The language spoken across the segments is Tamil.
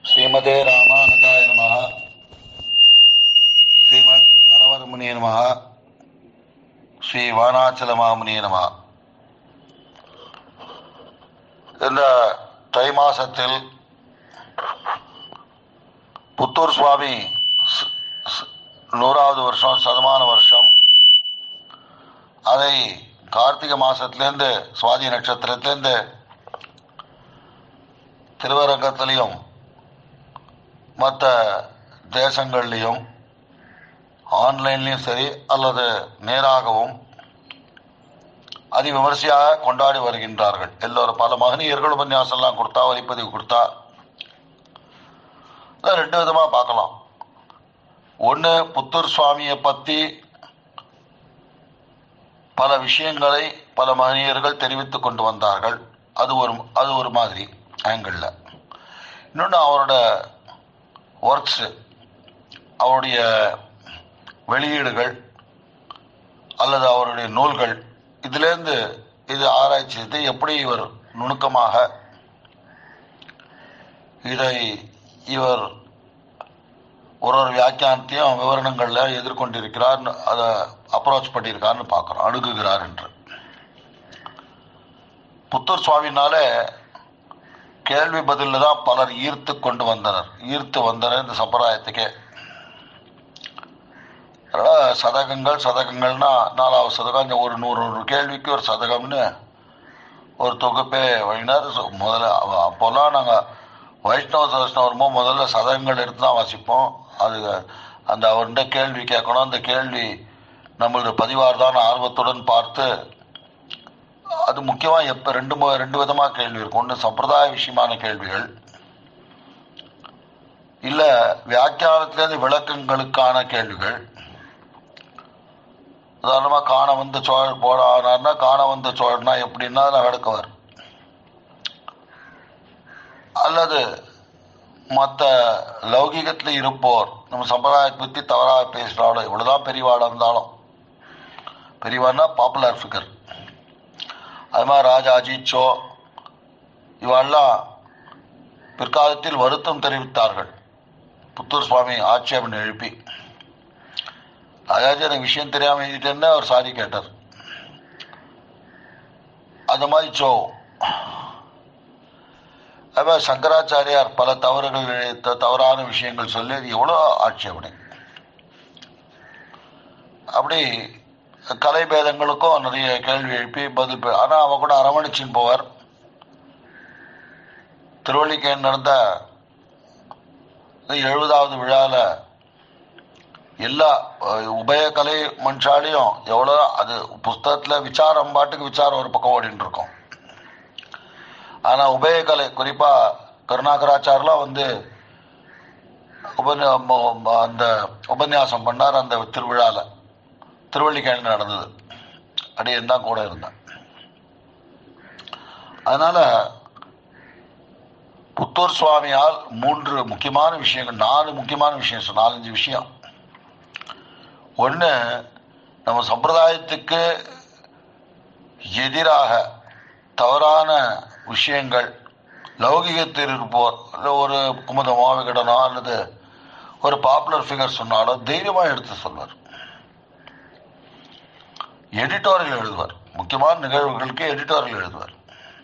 ஸ்ரீமதே ராமானுஜாய நம ஸ்ரீமத் வரவரமுனிய நம ஸ்ரீ வானாச்சல மாமுனிய நம இந்த தை மாசத்தில் புத்தூர் சுவாமி ஸ்- ஸ்- நூறாவது வருஷம் சதமான வருஷம் அதை கார்த்திகை மாசத்திலேருந்து சுவாதி நட்சத்திரத்திலேருந்து திருவரங்கத்திலையும் மற்ற தேசங்கள்லையும் ஆன்லைன்லையும் சரி அல்லது நேராகவும் அதி விமர்சையாக கொண்டாடி வருகின்றார்கள் எல்லோரும் பல மகனியர்கள் உபன்யாசம்லாம் கொடுத்தா வரிப்பதிவு கொடுத்தா இதை ரெண்டு விதமாக பார்க்கலாம் ஒன்று புத்தூர் சுவாமியை பற்றி பல விஷயங்களை பல மகனியர்கள் தெரிவித்துக் கொண்டு வந்தார்கள் அது ஒரு அது ஒரு மாதிரி ஆங்கிளில் இன்னொன்று அவரோட ஒர்க்ஸு அவருடைய வெளியீடுகள் அல்லது அவருடைய நூல்கள் இதிலேருந்து இது ஆராய்ச்சி செய்து எப்படி இவர் நுணுக்கமாக இதை இவர் ஒரு ஒரு வியாக்கியானத்தையும் விவரணங்களில் எதிர்கொண்டிருக்கிறார் அதை அப்ரோச் பண்ணியிருக்காருன்னு பார்க்குறோம் அணுகுகிறார் என்று புத்தூர் சுவாமினாலே கேள்வி பதிலில் தான் பலர் ஈர்த்து கொண்டு வந்தனர் ஈர்த்து வந்தனர் இந்த சம்பிரதாயத்துக்கே அதனால சதகங்கள் சதகங்கள்னா நாலாவது சதகம் இந்த ஒரு நூறு நூறு கேள்விக்கு ஒரு சதகம்னு ஒரு தொகுப்பே வழினார் So, முதல்ல அவ- அப்போல்லாம் நாங்கள் வைஷ்ணவ தரிசனம் வரும்போது முதல்ல சதகங்கள் எடுத்து தான் வாசிப்போம் அது அந்த அவர்கிட்ட கேள்வி கேட்கணும் அந்த கேள்வி நம்மளது பதிவார்தான் ஆர்வத்துடன் பார்த்து அது முக்கியமாக எப்போ ரெண்டு மு- ரெண்டு விதமாக கேள்வி இருக்கும் ஒன்று சம்பிரதாய விஷயமான கேள்விகள் இல்லை வியாக்கியானத்திலேருந்து விளக்கங்களுக்கான கேள்விகள் உதாரணமாக காண வந்த சோழர் போடானார்னா காண வந்த சோழர்னா எப்படின்னா அதில் விளக்குவார் அல்லது மற்ற லௌகிகத்தில் இருப்போர் நம்ம சம்பிரதாயத்தை பற்றி தவறாக பேசுகிறாலும் இவ்வளோதான் பெரியவாளாக இருந்தாலும் பெரியவான்னா பாப்புலர் ஃபிகர் அது மாதிரி ராஜா அஜித் ஷோ இவெல்லாம் பிற்காலத்தில் வருத்தம் தெரிவித்தார்கள் புத்தூர் சுவாமி ஆட்சேபனை எழுப்பி அதாவது எனக்கு விஷயம் தெரியாமல் எழுதிட்டேன்னு அவர் சாதி கேட்டார் அந்த மாதிரி சோ அதான் சங்கராச்சாரியார் பல தவறுகள் இழைத்த தவறான விஷயங்கள் சொல்லி அது எவ்வளோ ஆட்சேபனை அப்படி கலை பேதங்களுக்கும் நிறைய கேள்வி எழுப்பி பதில் பெ- ஆனா அவ கூட அரவணைச்சின்னு போவார் திருவள்ளிக்கேன் நடந்த எழுபதாவது விழாவில் எல்லா அஹ், உபய கலை மனுஷாலையும் எவ்வளோ அது புஸ்தகத்தில் விசாரம் பாட்டுக்கு விசாரம் ஒரு பக்கம் ஓடிட்டு இருக்கும் ஆனால் உபயகலை குறிப்பாக கருணாகராச்சாரெலாம் வந்து உபன்யா ம- ம- அந்த உபன்யாசம் பண்ணார் அந்த திருவிழாவில் திருவள்ளிக்கேணில் நடந்தது அடியன் தான் கூட இருந்தேன் அதனால புத்தூர் சுவாமியால் மூன்று முக்கியமான விஷயங்கள் நாலு முக்கியமான விஷயம் சொ- நாலஞ்சு விஷயம் ஒன்று நம்ம சம்பிரதாயத்துக்கு எதிராக தவறான விஷயங்கள் லௌகிகத்தில் இருப்போர் இல்லை ஒரு குமுதமோ விகடனோ அல்லது ஒரு பாப்புலர் ஃபிகர் சொன்னாலோ தைரியமாக எடுத்து சொல்வார் எடிட்டோரியல் எழுதுவார் முக்கியமான நிகழ்வுகளுக்கு எடிட்டோரியல் எழுதுவார்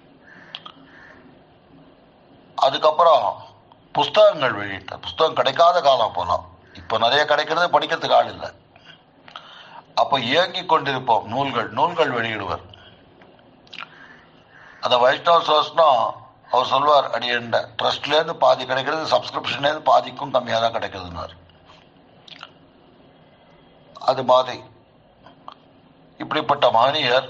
அதுக்கப்புறம் புஸ்தகங்கள் வெளியிட்டார் புஸ்தகம் கிடைக்காத காலம் போலாம் இப்போ நிறைய கிடைக்கிறது படிக்கிறதுக்கு ஆள் இல்லை அப்போ இயங்கிக் கொண்டிருப்போம் நூல்கள் நூல்கள் வெளியிடுவார் அந்த வைஷ்ணவ சோஸ்னா அவர் சொல்வார் அடியண்ட ட்ரஸ்ட்லேருந்து பாதி கிடைக்கிறது சப்ஸ்கிரிப்ஷன்லேருந்து பாதிக்கும் கம்மியாக தான் கிடைக்கிறதுன்னார் அது மாதிரி இப்படிப்பட்ட மகனியர்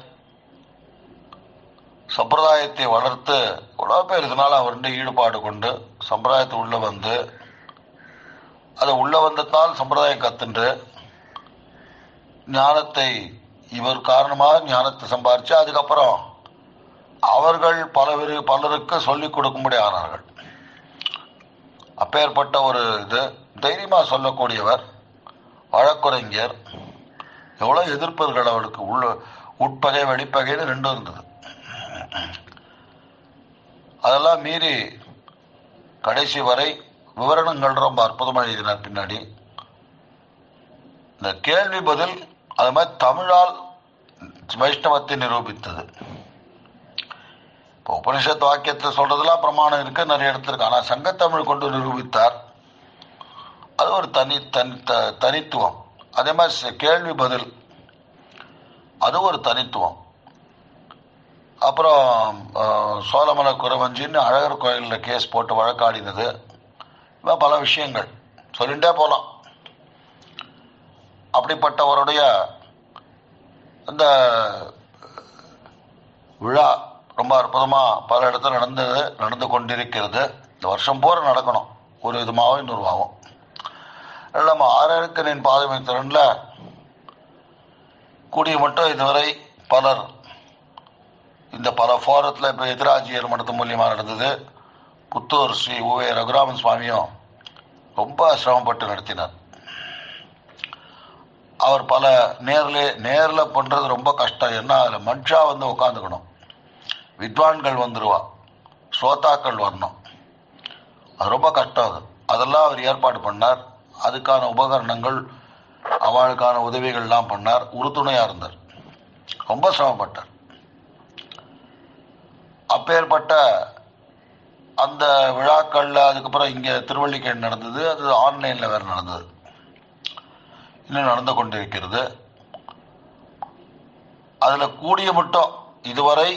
சம்பிரதாயத்தை வளர்த்து எவ்வளோ பேர் இதனால அவருடைய ஈடுபாடு கொண்டு சம்பிரதாயத்தை உள்ள வந்து அது உள்ள வந்ததால் சம்பிரதாயம் கத்துண்டு ஞானத்தை இவர் காரணமாக ஞானத்தை சம்பாரிச்சு அதுக்கப்புறம் அவர்கள் பலவரு பலருக்கு சொல்லிக் கொடுக்கும்படி ஆனார்கள் அப்பேற்பட்ட ஒரு இது தைரியமாக சொல்லக்கூடியவர் வழக்குரைஞர் எவ்வளோ எதிர்ப்புகள் அவருக்கு உள்ள உட்பகை வெளிப்பகைன்னு ரெண்டும் இருந்தது அதெல்லாம் மீறி கடைசி வரை விவரணங்கள் ரொம்ப அற்புதமாக எழுதினார் பின்னாடி இந்த கேள்வி பதில் அது மாதிரி தமிழால் வைஷ்ணவத்தை நிரூபித்தது இப்போ உபனிஷத் வாக்கியத்தை சொல்றதெல்லாம் பிரமாணம் இருக்கு நிறைய இடத்துல இருக்கு ஆனால் சங்கத்தமிழ் கொண்டு நிரூபித்தார் அது ஒரு தனி தனி த- தனித்துவம் அதே மாதிரி ச- கேள்வி பதில் அது ஒரு தனித்துவம் அப்புறம் அஹ், சோழமலை குறவஞ்சின்னு அழகர் கோயிலில் கேஸ் போட்டு வழக்காடினது இவன் பல விஷயங்கள் சொல்லிட்டே போகலாம் அப்படிப்பட்டவருடைய அந்த விழா ரொம்ப அற்புதமாக பல இடத்துல நடந்தது நடந்து கொண்டிருக்கிறது இந்த வருஷம் பூரா நடக்கணும் ஒரு விதமாகவும் இன்னொருவாகவும் நம்ம ஆறருக்கனின் பாதமை திறனில் கூடிய மட்டும் இதுவரை பலர் இந்த பல ஃபோரத்தில் இப்போ எதிராஜியர் மடத்து மூலியமாக நடந்தது புத்தூர் ஸ்ரீ உவே ரகுராமன் சுவாமியும் ரொம்ப சிரமப்பட்டு நடத்தினார் அவர் பல நேரில் நேரில் பண்ணுறது ரொம்ப கஷ்டம் என்ன அதில் மனுஷா வந்து உட்காந்துக்கணும் வித்வான்கள் வந்துருவா ஸ்ரோதாக்கள் வரணும் அது ரொம்ப கஷ்டம் அது அதெல்லாம் அவர் ஏற்பாடு பண்ணார் அதுக்கான உபகரணங்கள் அவளுக்கான உதவிகள்லாம் பண்ணார் உறுதுணையாக இருந்தார் ரொம்ப சிரமப்பட்டார் அப்பேற்பட்ட அந்த விழாக்களில் அதுக்கப்புறம் இங்கே திருவள்ளிக்கேணி நடந்தது அது ஆன்லைனில் வேறு நடந்தது இன்னும் நடந்து கொண்டிருக்கிறது அதில் கூடிய மட்டும் இதுவரை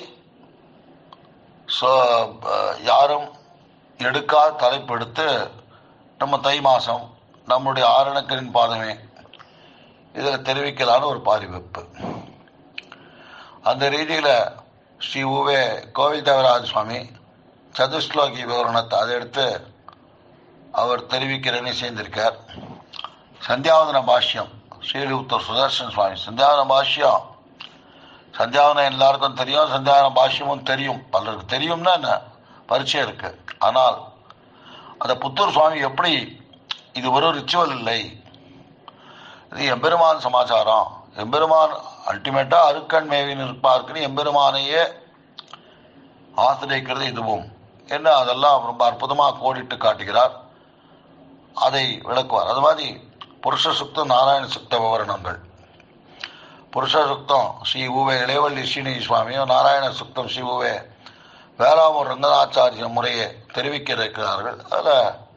சோ- அஹ் யாரும் எடுக்காத தலைப்பெடுத்து நம்ம தை மாதம் நம்முடைய ஆரணக்கரின் பாதமே இதில் தெரிவிக்கலான்னு ஒரு பாரிவெப்பு அந்த ரீதியில் ஸ்ரீ உவே கோவில் தேவராஜ சுவாமி சதுஸ்லோகி விவரணத்தை அதை எடுத்து அவர் தெரிவிக்கிறேன்னு சேர்ந்திருக்கார் சந்தியாவதன பாஷ்யம் ஸ்ரீலிபுத்தூர் சுதர்சன் சுவாமி சந்தியாவதன பாஷ்யம் சந்தியாவனம் எல்லாருக்கும் தெரியும் சந்தியாவன பாஷ்யமும் தெரியும் பலருக்கு தெரியும்னா என்ன பரிச்சயம் இருக்கு ஆனால் அந்த புத்தூர் சுவாமி எப்படி இது ஒரு ரிச்சுவல் இல்லை இது எம்பெருமான் சமாச்சாரம் எம்பெருமான் அல்டிமேட்டா அருக்கண் மேவின் இருப்பார்க்குன்னு எம்பெருமானையே ஆசிரியக்கிறது இதுவும் என்ன அதெல்லாம் ரொம்ப அற்புதமாக கோடிட்டு காட்டுகிறார் அதை விளக்குவார் அது மாதிரி புருஷ சுத்தம் நாராயண சுத்த விவரணங்கள் புருஷ சுத்தம் ஸ்ரீ உவே இளைவள்ளி ஸ்ரீனிதி சுவாமியும் நாராயண சுத்தம் ஸ்ரீ உவே வேளாமூர் ரங்கநாச்சாரிய முறையை தெரிவிக்க இருக்கிறார்கள் அதில்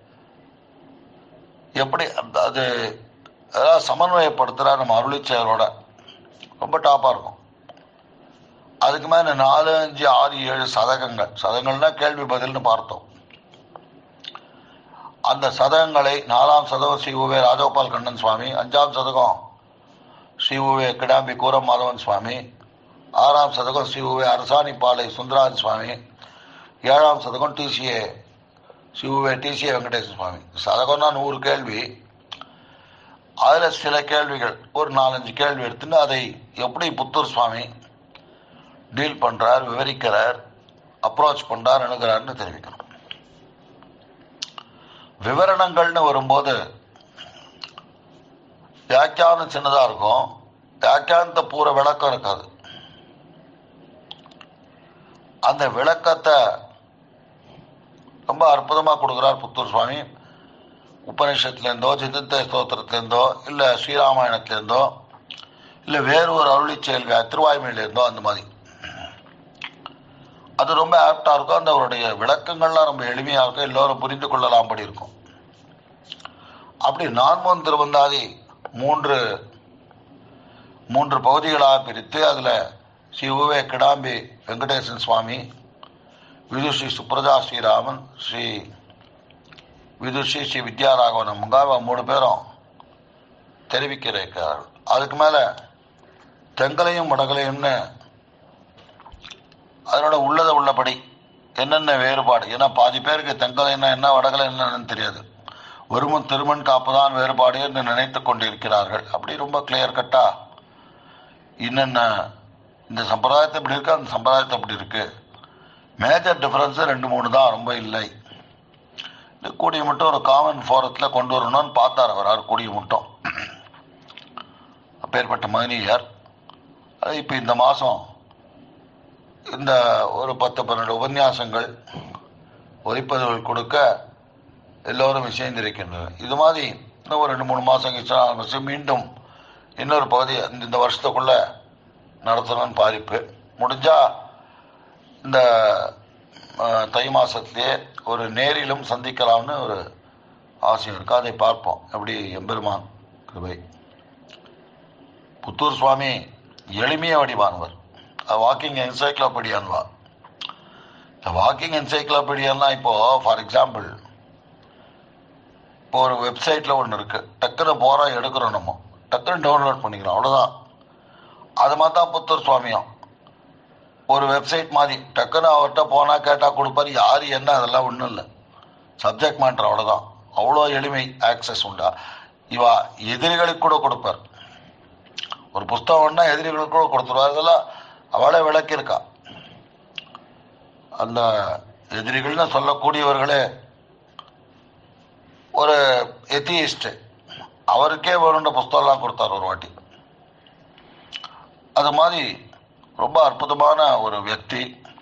எப்படி அந்த- அது அதெல்லாம் சமன்வயப்படுத்துகிற நம்ம அருளிச்செயலோட ரொம்ப டாப்பாக இருக்கும் அதுக்கு மேலே நாலு அஞ்சு ஆறு ஏழு சதகங்கள் சதகங்கள்னா கேள்வி பதில்னு பார்த்தோம் அந்த சதகங்களை நாலாம் சதகம் ஸ்ரீ உவே ராஜகோபால் கண்ணன் சுவாமி அஞ்சாம் சதகம் ஸ்ரீ உவே கிடாம்பி கூரம் மாதவன் சுவாமி ஆறாம் சதகம் ஸ்ரீ உவே அரசாணிப்பாளை சுந்தராஜ் சுவாமி ஏழாம் சதகம் டிசிஏ ஸ்ரீ உவே டிசிஏ வெங்கடேசன் சுவாமி சதகம்னா நூறு கேள்வி அதில் சில கேள்விகள் ஒரு நாலஞ்சு கேள்வி எடுத்துன்னு அதை எப்படி புத்தூர் சுவாமி டீல் பண்றார் விவரிக்கிறார் அப்ரோச் பண்றார் அணுகிறார்னு தெரிவிக்கணும் விவரணங்கள்னு வரும்போது வியாக்கியானம் சின்னதா இருக்கும் வியாக்கியானத்தை பூர விளக்கம் இருக்காது அந்த விளக்கத்தை ரொம்ப அற்புதமா கொடுக்குறார் புத்தூர் சுவாமி உபநிஷத்துலேருந்தோ சித்தித்த ஸ்தோத்திரத்துலேருந்தோ இல்லை ஸ்ரீராமாயணத்துலேருந்தோ இல்லை வேறு ஒரு அருளி செயல் திருவாய்மையிலேருந்தோ அந்த மாதிரி அது ரொம்ப ஆப்டாக இருக்கும் அந்த அவருடைய விளக்கங்கள்லாம் ரொம்ப எளிமையாக இருக்கும் எல்லோரும் புரிந்து கொள்ளலாம்படி இருக்கும் அப்படி நான்மன் திருவந்தாதி மூன்று மூன்று பகுதிகளாக பிரித்து அதில் ஸ்ரீ உவே கிடாம்பி வெங்கடேசன் சுவாமி விதுஸ்ரீ சுப்ரஜா ஸ்ரீராமன் ஸ்ரீ விதுஸ்ரீ ஸ்ரீ வித்யாராகவன் முகாவ மூணு பேரும் தெரிவிக்க இருக்கிறார்கள் அதுக்கு மேலே தெங்கலையும் வடகலையும்னு அதனோட உள்ளதை உள்ளபடி என்னென்ன வேறுபாடு ஏன்னா பாதி பேருக்கு தெங்கலைன்னா என்ன வடகலை என்னன்னு தெரியாது ஒருமன் திருமண் காப்புதான் வேறுபாடு என்று நினைத்து கொண்டிருக்கிறார்கள் அப்படி ரொம்ப கிளியர் கட்டா என்னென்ன இந்த சம்பிரதாயத்தை இப்படி இருக்கு அந்த சம்பிரதாயத்தை அப்படி இருக்கு மேஜர் டிஃபரன்ஸ் ரெண்டு மூணு தான் ரொம்ப இல்லை இது கூடிய மட்டும் ஒரு காமன் ஃபோரத்தில் கொண்டு வரணும்னு பார்த்தார் அவர் அவர் கூடிய மட்டும் அப்பேற்பட்ட மகனீயர் அது இப்போ இந்த மாதம் இந்த ஒரு பத்து பன்னெண்டு உபன்யாசங்கள் ஒலிப்பதிவுகள் கொடுக்க எல்லோரும் இசைந்திருக்கின்றனர் இது மாதிரி இன்னும் ஒரு ரெண்டு மூணு மாதம் கழிச்சு ஆரம்பிச்சு மீண்டும் இன்னொரு பகுதி இந்த- இந்த வருஷத்துக்குள்ள நடத்தணும்னு பாதிப்பு முடிஞ்சா இந்த அஹ், தை மாசத்திலே ஒரு நேரிலும் சந்திக்கலாம்னு ஒரு ஆசையும் இருக்கு அதை பார்ப்போம் எப்படி எம்பெருமான் கிருபை புத்தூர் சுவாமி எளிமைய வடிவானவர் வாக்கிங் என்சைக்ளோபீடியான்வா வாக்கிங் என்சைக்ளோபீடியான்னா இப்போ ஃபார் எக்ஸாம்பிள் இப்போ ஒரு வெப்சைட்ல ஒன்று இருக்கு டக்குன்னு போறா எடுக்கிறோம் நம்ம டக்குன்னு டவுன்லோட் பண்ணிக்கிறோம் அவ்வளவுதான் அது மாதிரி தான் புத்தூர் சுவாமியும் ஒரு வெப்சைட் மாதிரி டக்குன்னு அவர்கிட்ட போனா கேட்டா கொடுப்பாரு யாரு என்ன அதெல்லாம் ஒன்றும் இல்லை சப்ஜெக்ட் மேட்டர் அவ்வளவுதான் அவ்வளோ எளிமை ஆக்சஸ் உண்டா இவா எதிரிகளுக்கு கூட கொடுப்பார் ஒரு புஸ்தகம்னா எதிரிகளுக்கு கூட கொடுத்துருவார் இதெல்லாம் அவளே விளக்கியிருக்கா அந்த எதிரிகள்னு சொல்லக்கூடியவர்களே ஒரு எத்தியிஸ்ட் அவருக்கே வேணுன்ற புஸ்தகம்லாம் கொடுத்தார் ஒரு வாட்டி அது மாதிரி ரொம்ப அற்புதமான ஒரு வியக்தி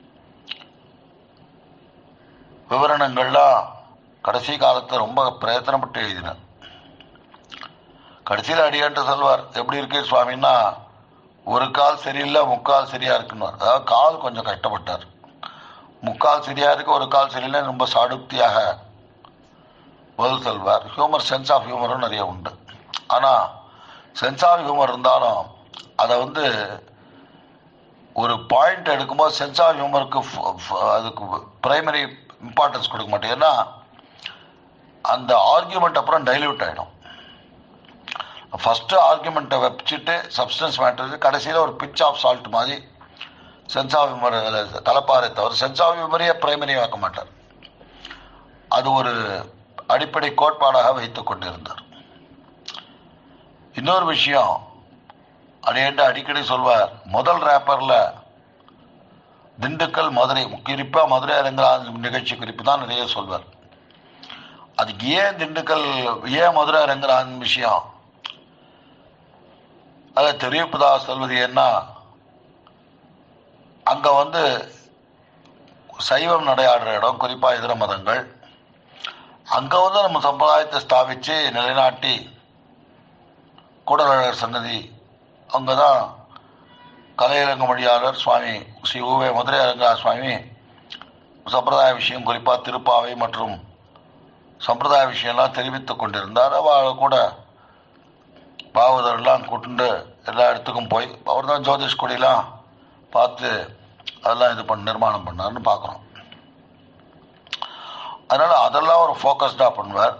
விவரணங்கள்லாம் கடைசி காலத்தை ரொம்ப பிரயத்தனப்பட்டு எழுதினார் கடைசியில் அடியான்ட்டு சொல்வார் எப்படி இருக்கு சுவாமின்னா ஒரு கால் சரியில்லை முக்கால் சரியா இருக்குன்னு அதாவது கால் கொஞ்சம் கஷ்டப்பட்டார் முக்கால் சரியா இருக்கு ஒரு கால் சரியில்லை ரொம்ப சாடுக்தியாக பதில் சொல்வார் ஹியூமர் சென்ஸ் ஆஃப் ஹியூமரும் நிறைய உண்டு ஆனா சென்ஸ் ஆஃப் ஹியூமர் இருந்தாலும் அதை வந்து ஒரு பாயிண்ட் எடுக்கும்போது சென்ஸ் ஆஃப் ஹியூமருக்கு அதுக்கு பிரைமரி இம்பார்ட்டன்ஸ் கொடுக்க மாட்டேன் ஏன்னா அந்த ஆர்கியூமெண்ட் அப்புறம் டைல்யூட் ஆயிடும் ஃபர்ஸ்ட் ஆர்கியூமெண்ட்டை வச்சுட்டு சப்ஸ்டன்ஸ் மேட்டர் கடைசியில் ஒரு பிச் ஆஃப் சால்ட் மாதிரி சென்ஸ் ஆஃப் ஹியூமர் கலப்பாரே தவிர சென்ஸ் ஆஃப் ஹியூமரையே பிரைமரி ஆக்க மாட்டார் அது ஒரு அடிப்படை கோட்பாடாக வைத்துக் கொண்டிருந்தார் இன்னொரு விஷயம் அடையண்டு அடிக்கடி சொல்வார் முதல் ரேப்பர்ல திண்டுக்கல் மதுரை குறிப்பா மதுரை அரங்கா நிகழ்ச்சி குறிப்பு தான் நிறைய சொல்வார் அதுக்கு ஏன் திண்டுக்கல் ஏன் மதுரை அரங்கரான் விஷயம் அதை தெரிவிப்பதா சொல்வது என்ன அங்க வந்து சைவம் நடையாடுற இடம் குறிப்பா இதர மதங்கள் அங்க வந்து நம்ம சம்பிரதாயத்தை ஸ்தாபிச்சு நிலைநாட்டி கூடலழகர் சன்னதி அங்கதான் கலையரங்க மொழியாளர் சுவாமி ஸ்ரீ ஊவே மதுரை அரங்கா சுவாமி சம்பிரதாய விஷயம் குறிப்பா திருப்பாவை மற்றும் சம்பிரதாய விஷயம்லாம் தெரிவித்துக் கொண்டிருந்தார் அவள் கூட பாவதர்லாம் கூட்டுண்டு எல்லா இடத்துக்கும் போய் அவர் தான் ஜோதிஷ் கொடிலாம் பார்த்து அதெல்லாம் இது பண்ண நிர்மாணம் பண்ணார்னு பார்க்குறோம் அதனால அதெல்லாம் ஒரு ஃபோக்கஸ்டாக பண்ணுவார்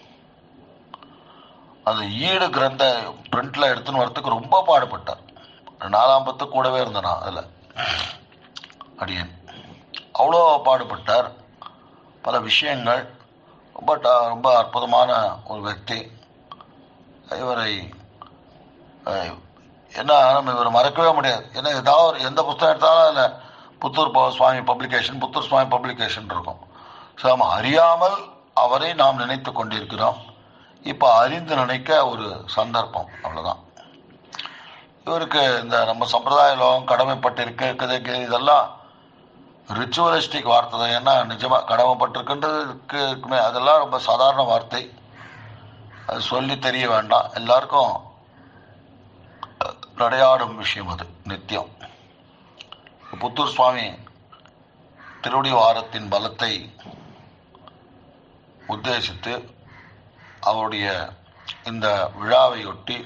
அந்த ஈடு கிரந்த பிரிண்ட்ல எடுத்துன்னு வரத்துக்கு ரொம்ப பாடுபட்டார் நாலாம் பத்து கூடவே இருந்தேன் நான் அதில் அடியன் அவ்வளோ பாடுபட்டார் பல விஷயங்கள் ரொம்ப ட- ரொம்ப அற்புதமான ஒரு వ్యక్తి இவரை அஹ், என்ன நம்ம இவரை மறக்கவே முடியாது ஏன்னா ஏதாவது ஒரு எந்த புத்தகம் எடுத்தாலும் அதில் புத்தூர் ப- சுவாமி பப்ளிகேஷன் புத்தூர் சுவாமி பப்ளிகேஷன் இருக்கும் ஸோ நம்ம அறியாமல் அவரை நாம் நினைத்து கொண்டிருக்கிறோம் இப்போ அறிந்து நினைக்க ஒரு சந்தர்ப்பம் அவ்வளவுதான் இவருக்கு இந்த நம்ம சம்பிரதாய லோகம் கடமைப்பட்டிருக்கு இருக்குது இதெல்லாம் ரிச்சுவலிஸ்டிக் வார்த்தை தான் ஏன்னா நிஜமா கடமைப்பட்டிருக்குன்றதுக்கு இருக்குமே அதெல்லாம் ரொம்ப சாதாரண வார்த்தை அது சொல்லி தெரிய வேண்டாம் எல்லாருக்கும் நடையாடும் விஷயம் அது நித்தியம் புத்தூர் சுவாமி திருவடி வாரத்தின் பலத்தை உத்தேசித்து அவருடைய இந்த விழாவையொட்டி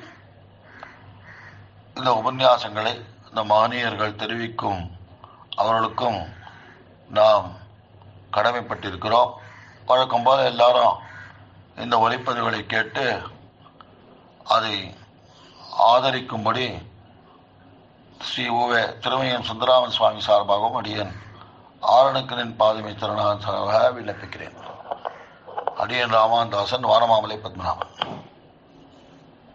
இந்த உபன்யாசங்களை இந்த மகனீயர்கள் தெரிவிக்கும் அவர்களுக்கும் நாம் கடமைப்பட்டிருக்கிறோம் வழக்கம் போல எல்லாரும் இந்த ஒலிப்பதிவுகளை கேட்டு அதை ஆதரிக்கும்படி ஸ்ரீ உவே திருமயம் சுந்தராமன் சுவாமி சார்பாகவும் அடியன் ஆரணக்கனின் பாதுமை திருநாள் சார்பாக விண்ணப்பிக்கிறேன் அடியன் ராமாந்தாசன் வானமாமலை பத்மநாபன்